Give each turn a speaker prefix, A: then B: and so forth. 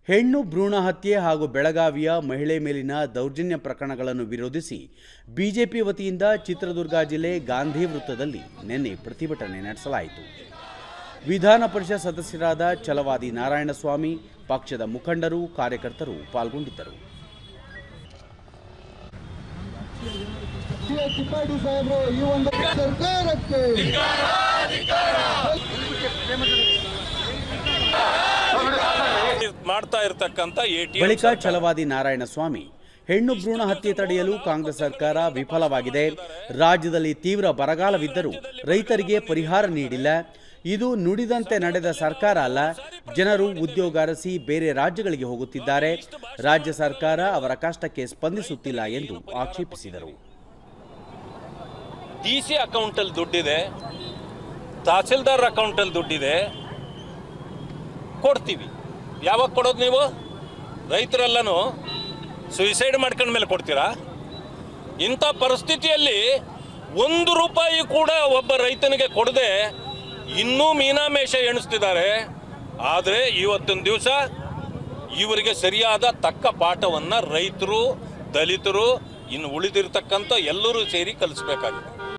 A: ಹೆಣ್ಣು ಭ್ರೂಣ ಹತ್ಯೆ ಹಾಗೂ ಬೆಳಗಾವಿಯ ಮಹಿಳೆ ಮೇಲಿನ ದೌರ್ಜನ್ಯ ಪ್ರಕರಣಗಳನ್ನು ವಿರೋಧಿಸಿ ಬಿಜೆಪಿ ವತಿಯಿಂದ ಚಿತ್ರದುರ್ಗ ಜಿಲ್ಲೆ ಗಾಂಧಿ ವೃತ್ತದಲ್ಲಿ ನಿನ್ನೆ ಪ್ರತಿಭಟನೆ ನಡೆಸಲಾಯಿತು ವಿಧಾನ ಪರಿಷತ್ ಸದಸ್ಯರಾದ ಛಲವಾದಿ ನಾರಾಯಣಸ್ವಾಮಿ ಪಕ್ಷದ ಮುಖಂಡರು ಕಾರ್ಯಕರ್ತರು ಪಾಲ್ಗೊಂಡಿದ್ದರು
B: ತಿಪ್ಪಾಡಿ ಸಾಹೇಬರು ಈ ಒಂದು ಸರ್ಕಾರಕ್ಕೆ
C: ಮಾಡ್ತಾ ಇರ್ತಕ್ಕಂಥ ಎ
A: ಬಳಿಕ ಛಲವಾದಿ ನಾರಾಯಣಸ್ವಾಮಿ ಹೆಣ್ಣು ಭ್ರೂಣ ಹತ್ಯೆ ತಡೆಯಲು ಕಾಂಗ್ರೆಸ್ ಸರ್ಕಾರ ವಿಫಲವಾಗಿದೆ ರಾಜ್ಯದಲ್ಲಿ ತೀವ್ರ ಬರಗಾಲವಿದ್ದರೂ ರೈತರಿಗೆ ಪರಿಹಾರ ನೀಡಿಲ್ಲ ಇದು ನುಡಿದಂತೆ ನಡೆದ ಸರ್ಕಾರ ಅಲ್ಲ ಜನರು ಉದ್ಯೋಗ ಅರಸಿ ಬೇರೆ ರಾಜ್ಯಗಳಿಗೆ ಹೋಗುತ್ತಿದ್ದಾರೆ ರಾಜ್ಯ ಸರ್ಕಾರ ಅವರ ಕಷ್ಟಕ್ಕೆ ಸ್ಪಂದಿಸುತ್ತಿಲ್ಲ ಎಂದು ಆಕ್ಷೇಪಿಸಿದರು
C: ಡಿ ಸಿ ಅಕೌಂಟಲ್ಲಿ ದುಡ್ಡಿದೆ ತಹಸೀಲ್ದಾರ್ ಅಕೌಂಟಲ್ಲಿ ದುಡ್ಡಿದೆ ಕೊಡ್ತೀವಿ ಯಾವಾಗ ಕೊಡೋದು ನೀವು ರೈತರೆಲ್ಲನೂ ಸುಯಿಸೈಡ್ ಮಾಡ್ಕೊಂಡ ಮೇಲೆ ಕೊಡ್ತೀರಾ ಇಂಥ ಪರಿಸ್ಥಿತಿಯಲ್ಲಿ ಒಂದು ರೂಪಾಯಿ ಕೂಡ ಒಬ್ಬ ರೈತನಿಗೆ ಕೊಡದೆ ಇನ್ನೂ ಮೀನಾಮೇಷ ಎಣಿಸ್ತಿದ್ದಾರೆ ಆದರೆ ಇವತ್ತಿನ ದಿವಸ ಇವರಿಗೆ ಸರಿಯಾದ ತಕ್ಕ ಪಾಠವನ್ನು ರೈತರು ದಲಿತರು ಇನ್ನು ಉಳಿದಿರ್ತಕ್ಕಂಥ ಎಲ್ಲರೂ ಸೇರಿ ಕಲಿಸ್ಬೇಕಾಗಿದೆ